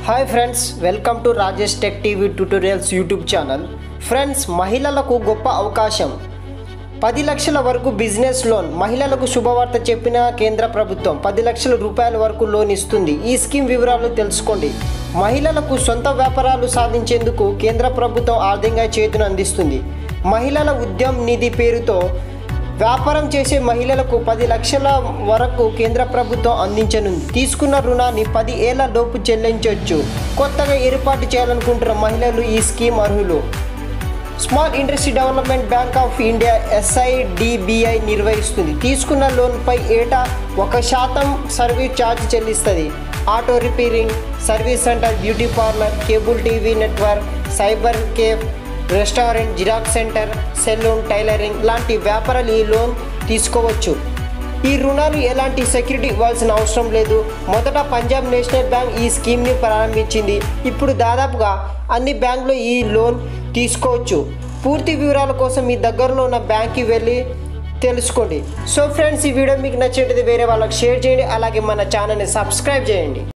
hi friends welcome to Rajesh tech TV tutorials YouTube channel friends మహిళలకు గొప్ప అవకాశం పది లక్షల వరకు బిజినెస్ లోన్ మహిళలకు శుభవార్త చెప్పిన కేంద్ర ప్రభుత్వం పది లక్షల రూపాయల వరకు లోన్ ఇస్తుంది ఈ స్కీమ్ వివరాలు తెలుసుకోండి మహిళలకు సొంత వ్యాపారాలు సాధించేందుకు కేంద్ర ప్రభుత్వం ఆర్థికంగా చేతును అందిస్తుంది మహిళల ఉద్యమ్ నిధి పేరుతో వ్యాపారం చేసే మహిళలకు పది లక్షల వరకు కేంద్ర ప్రభుత్వం అందించనుంది తీసుకున్న రుణాన్ని పది ఏళ్ల లోపు చెల్లించవచ్చు కొత్తగా ఏర్పాటు చేయాలనుకుంటున్న మహిళలు ఈ స్కీమ్ అర్హులు small industry development bank of India SIDBI నిర్వహిస్తుంది తీసుకున్న లోన్పై ఏటా ఒక శాతం సర్వీస్ ఛార్జ్ చెల్లిస్తుంది auto repairing service centre beauty parlour cable TV network cyber cafe restaurant xerox centre salon tailoring లాంటి వ్యాపారాలు ఈ లోన్ తీసుకోవచ్చు ఈ రుణాలు ఎలాంటి సెక్యూరిటీ ఇవ్వాల్సిన అవసరం లేదు మొదట పంజాబ్ నేషనల్ బ్యాంక్ ఈ స్కీమ్ని ప్రారంభించింది ఇప్పుడు దాదాపుగా అన్ని బ్యాంకులు ఈ లోన్ తీసుకోవచ్చు పూర్తి వివరాల కోసం మీ దగ్గరలో ఉన్న బ్యాంక్కి వెళ్ళి తెలుసుకోండి సో ఫ్రెండ్స్ ఈ వీడియో మీకు నచ్చినట్లయితే వేరే వాళ్ళకి షేర్ చేయండి అలాగే మన ఛానల్ని సబ్స్క్రైబ్ చేయండి